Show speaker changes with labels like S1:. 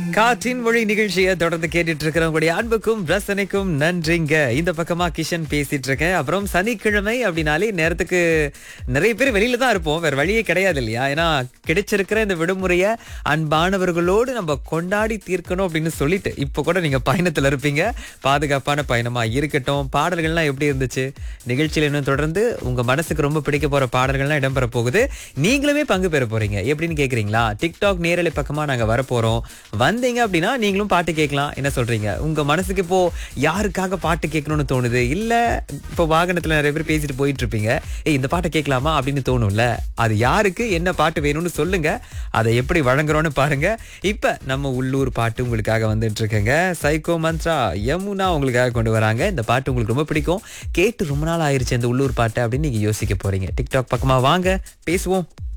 S1: காற்றின் மொழி நிகழ்ச்சியை தொடர்ந்து கேட்டுட்டு இருக்கிறவங்களுடைய அன்புக்கும் ரசனைக்கும் நன்றிங்க இந்த பக்கமா கிஷன் பேசிட்டு இருக்கேன் அப்புறம் சனிக்கிழமை அப்படின்னாலே நேரத்துக்கு நிறைய பேர் வெளியில தான் இருப்போம் வேற வழியே கிடையாது இல்லையா ஏன்னா கிடைச்சிருக்கிற இந்த விடுமுறையை அன்பானவர்களோடு நம்ம கொண்டாடி தீர்க்கணும் அப்படின்னு சொல்லிட்டு இப்போ கூட நீங்க பயணத்துல இருப்பீங்க பாதுகாப்பான பயணமா இருக்கட்டும் பாடல்கள்லாம் எப்படி இருந்துச்சு நிகழ்ச்சியில் இன்னும் தொடர்ந்து உங்க மனசுக்கு ரொம்ப பிடிக்க போற பாடல்கள்லாம் இடம்பெற போகுது நீங்களுமே பங்கு பெற போறீங்க எப்படின்னு கேக்குறீங்களா டிக்டாக் நேரலை பக்கமா நாங்க வரப்போறோம் வந்தீங்க அப்படின்னா நீங்களும் பாட்டு கேட்கலாம் என்ன சொல்றீங்க உங்க மனசுக்கு இப்போ யாருக்காக பாட்டு கேட்கணும்னு தோணுது இல்ல இப்போ வாகனத்துல நிறைய பேர் பேசிட்டு போயிட்டு இருப்பீங்க ஏய் இந்த பாட்டை கேட்கலாமா அப்படின்னு தோணும்ல அது யாருக்கு என்ன பாட்டு வேணும்னு சொல்லுங்க அதை எப்படி வழங்குறோம்னு பாருங்க இப்ப நம்ம உள்ளூர் பாட்டு உங்களுக்காக வந்துட்டு இருக்குங்க சைக்கோ மந்த்ரா யமுனா உங்களுக்காக கொண்டு வராங்க இந்த பாட்டு உங்களுக்கு ரொம்ப பிடிக்கும் கேட்டு ரொம்ப நாள் ஆயிருச்சு இந்த உள்ளூர் பாட்டு அப்படின்னு நீங்க யோசிக்க போறீங்க டிக்டாக் பக்கமா வாங்க பேசுவோம்